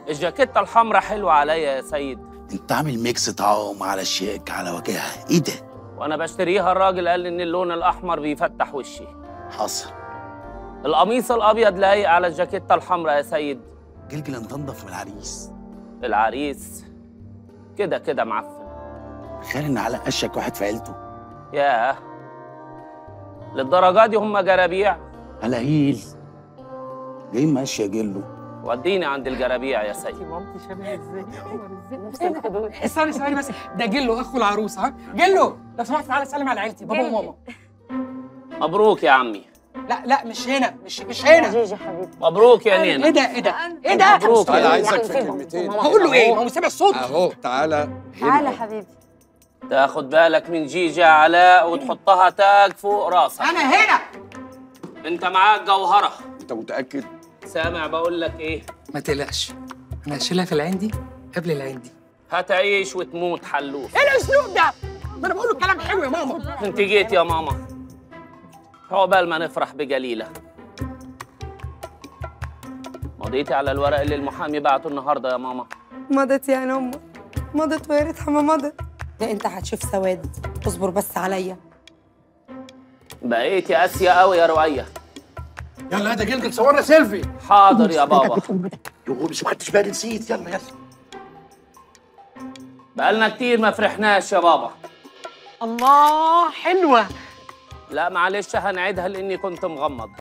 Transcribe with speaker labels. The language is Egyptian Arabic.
Speaker 1: الجاكيتة الحمراء حلوة عليا يا سيد
Speaker 2: انت عامل ميكس طعام على شيك على وجهها ايه ده
Speaker 1: وانا بشتريها الراجل قال لي ان اللون الاحمر بيفتح وشي
Speaker 2: حصل
Speaker 1: القميص الابيض لايق على الجاكيتة الحمراء يا سيد
Speaker 2: جلجل انت انضف من العريس
Speaker 1: العريس كده كده معفن
Speaker 2: تخيل ان على قشك واحد في عيلته
Speaker 1: ياه للدرجة دي هم جرابيع
Speaker 2: هلاهيل جاي ماشي يا جلو
Speaker 1: وديني عند الجرابيع يا سيد
Speaker 3: مامتي شبه ازاي استني ثواني بس ده جلو اخو العروسه ها جلو لو سمحت تعالى سلم على عيلتي بابا وماما
Speaker 1: مبروك يا عمي
Speaker 3: لا لا مش هنا مش مش هنا
Speaker 4: جيجي حبيبي
Speaker 1: مبروك يا
Speaker 3: ايه
Speaker 1: نينا
Speaker 3: ده ايه ده ايه ده
Speaker 1: مبروك
Speaker 5: تعالى
Speaker 1: يا
Speaker 5: عايزك في
Speaker 4: سيبهم.
Speaker 5: كلمتين
Speaker 4: ماما.
Speaker 3: هقول له ايه ما هو سامع الصوت
Speaker 5: اهو تعالى
Speaker 4: تعالى حبيبي
Speaker 1: تاخد بالك من جيجي علاء وتحطها تاج فوق راسك
Speaker 3: انا هنا
Speaker 1: انت معاك جوهرة
Speaker 5: انت متاكد
Speaker 1: سامع بقول لك ايه
Speaker 3: ما تقلقش انا هشيلها في العندي قبل العندي
Speaker 1: هتعيش وتموت حلوف
Speaker 3: ايه الاسلوب ده ما انا بقول له كلام حلو يا ماما
Speaker 1: انت جيت يا ماما عقبال ما نفرح بجليلة مضيتي على الورق اللي المحامي بعته النهارده يا ماما
Speaker 6: مضت يعني أمه مضت ويا ريتها ما مضت ده انت هتشوف سواد اصبر بس عليا
Speaker 1: بقيتي قاسية قوي يا رؤية
Speaker 7: يلا هذا جلجل صورنا سيلفي
Speaker 1: حاضر يا بابا
Speaker 2: يوه بس ما خدتش بالي نسيت يلا يلا
Speaker 1: بقالنا كتير ما فرحناش يا بابا
Speaker 3: الله حلوه
Speaker 1: لا معلش هنعيدها لاني كنت مغمض